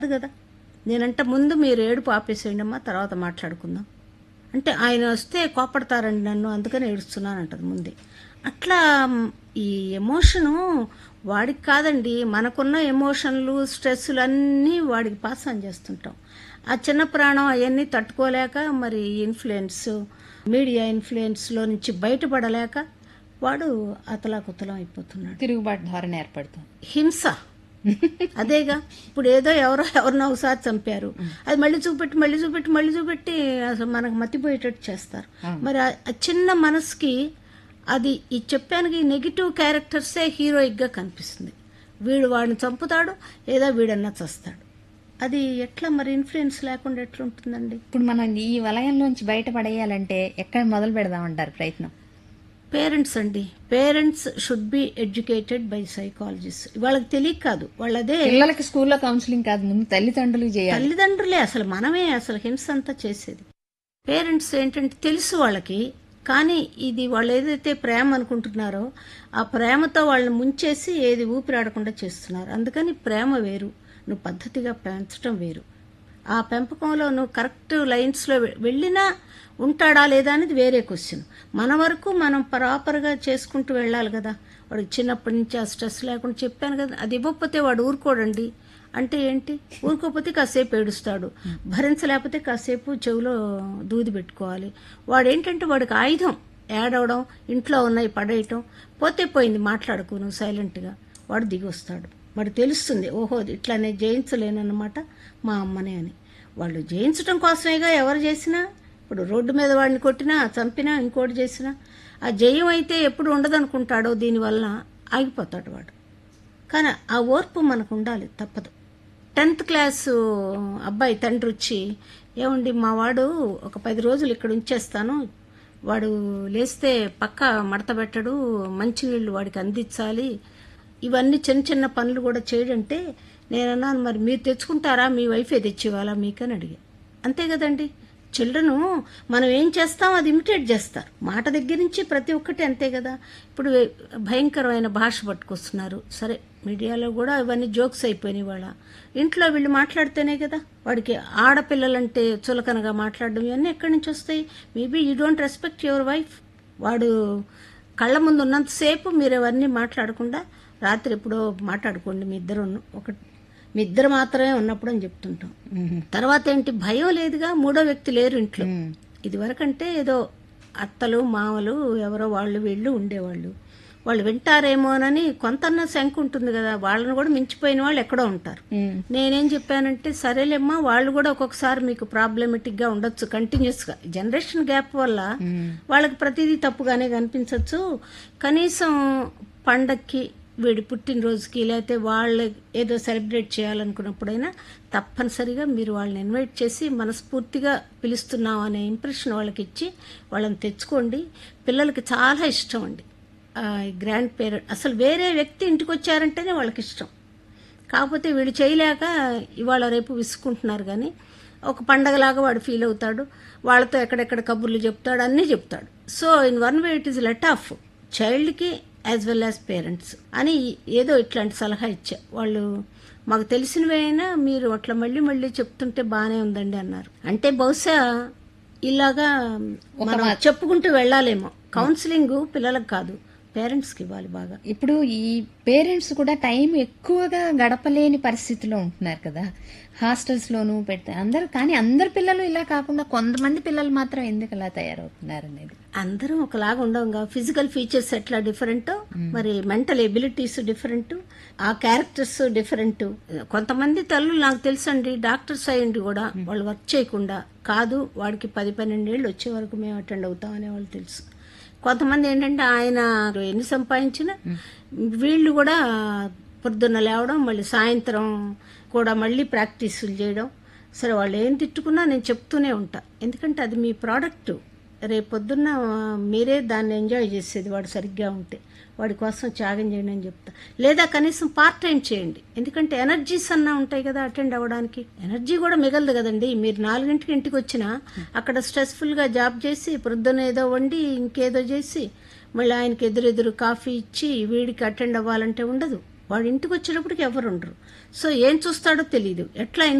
కాదు కదా నేనంటే ముందు మీరు ఏడుపు ఆపేసేయండి అమ్మా తర్వాత మాట్లాడుకుందాం అంటే ఆయన వస్తే కోపడతారండి నన్ను అందుకని ఏడుస్తున్నాను అంటది ముందే అట్లా మ్, ఈ ఎమోషను వాడికి కాదండి మనకున్న ఎమోషన్లు స్ట్రెస్సులు అన్నీ వాడికి పాస్ ఆన్ చేస్తుంటాం ఆ చిన్న ప్రాణం అవన్నీ తట్టుకోలేక మరి ఇన్ఫ్లుయెన్స్ మీడియా ఇన్ఫ్లుయెన్స్లో నుంచి బయటపడలేక వాడు అతలాకుతలం అయిపోతున్నాడు తిరుగుబాటు ధోరణి ఏర్పడుతుంది హింస అదేగా ఇప్పుడు ఏదో ఎవరో ఎవరినో ఒకసారి చంపారు అది మళ్ళీ చూపెట్టి మళ్ళీ చూపెట్టి మళ్ళీ చూపెట్టి అసలు మనకు మతిపోయేటట్టు చేస్తారు మరి ఆ ఆ చిన్న మనసుకి అది ఈ చెప్పానికి నెగిటివ్ క్యారెక్టర్సే హీరోయిక్గా కనిపిస్తుంది వీడు వాడిని చంపుతాడు లేదా వీడన్నా చస్తాడు అది ఎట్లా మరి ఇన్ఫ్లుయెన్స్ లేకుండా ఎట్లా ఉంటుందండి ఇప్పుడు మనం ఈ వలయంలోంచి బయటపడేయాలంటే ఎక్కడ మొదలు పెడదామంటారు ప్రయత్నం పేరెంట్స్ అండి parents should be educated by psychologist వాళ్ళకి తెలియక కాదు వాళ్ళదే పిల్లలకి స్కూల్లో కౌన్సిలింగ్ కాదు ముందు తల్లిదండ్రులు చేయాలి తల్లిదండ్రులే అసలు మనమే అసలు హింస అంతా చేసేది పేరెంట్స్ ఏంటంటే తెలుసు వాళ్ళకి కానీ ఇది వాళ్ళు ఏదైతే ప్రేమ అనుకుంటున్నారో ఆ ప్రేమతో వాళ్ళని ముంచేసి ఏది ఊపిరాడకుండా చేస్తున్నారు అందుకని ప్రేమ వేరు నువ్వు పద్ధతిగా పెంచడం వేరు ఆ పెంపకంలో నువ్వు కరెక్ట్ లైన్స్లో వె- వెళ్ళినా ఉంటాడా లేదా అనేది వేరే క్వశ్చన్ మన వరకు మనం ప్రాపర్గా చేసుకుంటూ వెళ్ళాలి కదా వాడికి చిన్నప్పటి నుంచి ఆ స్ట్రెస్ లేకుండా చెప్పాను కదా అది ఇవ్వకపోతే వాడు ఊరుకోడండి అంటే ఏంటి ఊరుకోకపోతే కాసేపు ఏడుస్తాడు భరించలేకపోతే కాసేపు చెవిలో దూది పెట్టుకోవాలి వాడు ఏంటంటే వాడికి ఆయుధం ఏడవడం ఇంట్లో ఉన్నాయి పడేయటం పోతే పోయింది మాట్లాడుకో నువ్వు సైలెంట్గా వాడు దిగి వస్తాడు వాడు తెలుస్తుంది ఓహో ఇట్లానే జయించలేనన్నమాట మా అమ్మనే అని వాళ్ళు జయించడం కోసమేగా ఎవరు చేసినా ఇప్పుడు రోడ్డు మీద వాడిని కొట్టినా చంపినా ఇంకోటి చేసినా ఆ జయం అయితే ఎప్పుడు ఉండదనుకుంటాడో దీనివల్ల ఆగిపోతాడు వాడు కానీ ఆ ఓర్పు మనకు ఉండాలి తప్పదు టెన్త్ క్లాస్ అబ్బాయి తండ్రి వచ్చి ఏమండి మా వాడు ఒక పది రోజులు ఇక్కడ ఉంచేస్తాను వాడు లేస్తే పక్క మడత పెట్టడు మంచినీళ్ళు వాడికి అందించాలి ఇవన్నీ చిన్న చిన్న పనులు కూడా చేయడంటే నేనన్నాను మరి మీరు తెచ్చుకుంటారా మీ వైఫే తెచ్చివ్వాలా మీకని అడిగా అంతే కదండి చిల్డ్రన్ మనం ఏం చేస్తాం అది ఇమిటేట్ చేస్తారు మాట దగ్గర నుంచి ప్రతి ఒక్కటి అంతే కదా ఇప్పుడు భయంకరమైన భాష పట్టుకొస్తున్నారు సరే మీడియాలో కూడా ఇవన్నీ జోక్స్ అయిపోయినాయి వాళ్ళ ఇంట్లో వీళ్ళు మాట్లాడితేనే కదా వాడికి ఆడపిల్లలంటే చులకనగా మాట్లాడడం ఇవన్నీ ఎక్కడి నుంచి వస్తాయి maybe you don't respect your wife వాడు కళ్ళ ముందు ఉన్నంతసేపు మీరు అవన్నీ మాట్లాడకుండా రాత్రి ఎప్పుడో మాట్లాడుకోండి మీ ఇద్దరు ఒక మీ ఇద్దరు మాత్రమే ఉన్నప్పుడు అని చెప్తుంటాం తర్వాత ఏంటి భయం లేదుగా మూడో వ్యక్తి లేరు ఇంట్లో ఇది వరకంటే ఏదో అత్తలు మామలు ఎవరో వాళ్ళు వీళ్ళు ఉండేవాళ్ళు వాళ్ళు వింటారేమోనని కొంతన్నా శంక ఉంటుంది కదా వాళ్ళని కూడా మించిపోయిన వాళ్ళు ఎక్కడో ఉంటారు నేనేం చెప్పానంటే సరేలేమ్మా వాళ్ళు కూడా ఒక్కొక్కసారి మీకు ప్రాబ్లమెటిక్ గా ఉండొచ్చు కంటిన్యూస్ గా జనరేషన్ గ్యాప్ వల్ల వాళ్ళకి ప్రతిదీ తప్పుగానే కనిపించవచ్చు కనీసం పండక్కి వీడి పుట్టినరోజుకి లేకపోతే వాళ్ళు ఏదో సెలబ్రేట్ చేయాలనుకున్నప్పుడైనా తప్పనిసరిగా మీరు వాళ్ళని ఇన్వైట్ చేసి మనస్ఫూర్తిగా పిలుస్తున్నాం అనే ఇంప్రెషన్ వాళ్ళకి ఇచ్చి వాళ్ళని తెచ్చుకోండి పిల్లలకి చాలా ఇష్టం అండి గ్రాండ్ పేరెంట్ అసలు వేరే వ్యక్తి ఇంటికి వచ్చారంటేనే వాళ్ళకి ఇష్టం కాకపోతే వీళ్ళు చేయలేక ఇవాళ రేపు విసుకుంటున్నారు కానీ ఒక పండగలాగా వాడు ఫీల్ అవుతాడు వాళ్ళతో ఎక్కడెక్కడ కబుర్లు చెప్తాడు అన్నీ చెప్తాడు so in one way it is let off చైల్డ్కి యాజ్ వెల్ యాజ్ పేరెంట్స్ అని ఏదో ఇట్లాంటి సలహా ఇచ్చా వాళ్ళు మాకు తెలిసినవైనా మీరు అట్లా మళ్ళీ మళ్ళీ చెప్తుంటే బాగానే ఉందండి అన్నారు అంటే బహుశా ఇలాగా మనం చెప్పుకుంటూ వెళ్ళాలేమో కౌన్సిలింగ్ పిల్లలకు కాదు పేరెంట్స్కి ఇవ్వాలి బాగా ఇప్పుడు ఈ పేరెంట్స్ కూడా టైం ఎక్కువగా గడపలేని పరిస్థితిలో ఉంటున్నారు కదా హాస్టల్స్ లోను పెడతారు అందరు కానీ అందరు పిల్లలు ఇలా కాకుండా కొంతమంది పిల్లలు మాత్రం ఎందుకు అలా తయారవుతున్నారు అనేది అందరం ఒకలాగా ఉండవుగా ఫిజికల్ ఫీచర్స్ ఎట్లా డిఫరెంట్ మరి మెంటల్ ఎబిలిటీస్ డిఫరెంట్ ఆ క్యారెక్టర్స్ డిఫరెంట్ కొంతమంది తల్లులు నాకు తెలుసండి డాక్టర్స్ అయ్యండి కూడా వాళ్ళు వర్క్ చేయకుండా కాదు వాడికి పది పన్నెండేళ్ళు వచ్చే వరకు మేము అటెండ్ అవుతాం అనే వాళ్ళు తెలుసు కొంతమంది ఏంటంటే ఆయన ఎన్ని సంపాదించినా వీళ్ళు కూడా పొద్దున్న లేవడం మళ్ళీ సాయంత్రం కూడా మళ్ళీ ప్రాక్టీసులు చేయడం సరే వాళ్ళు ఏం తిట్టుకున్నా నేను చెప్తూనే ఉంటా ఎందుకంటే అది మీ ప్రోడక్ట్ రేపొద్దున్న మీరే దాన్ని ఎంజాయ్ చేసేది వాడు సరిగ్గా ఉంటే వాడి కోసం త్యాగం చేయండి అని చెప్తా లేదా కనీసం పార్ట్ టైం చేయండి ఎందుకంటే ఎనర్జీస్ అన్నా ఉంటాయి కదా అటెండ్ అవ్వడానికి ఎనర్జీ కూడా మిగలదు కదండి మీరు నాలుగింటికి ఇంటికి వచ్చినా అక్కడ స్ట్రెస్ఫుల్గా జాబ్ చేసి ప్రొద్దున ఏదో వండి ఇంకేదో చేసి మళ్ళీ ఆయనకి ఎదురెదురు కాఫీ ఇచ్చి వీడికి అటెండ్ అవ్వాలంటే ఉండదు వాడు ఇంటికి వచ్చేటప్పటికి ఎవరు ఉండరు సో ఏం చూస్తాడో తెలియదు ఎట్లా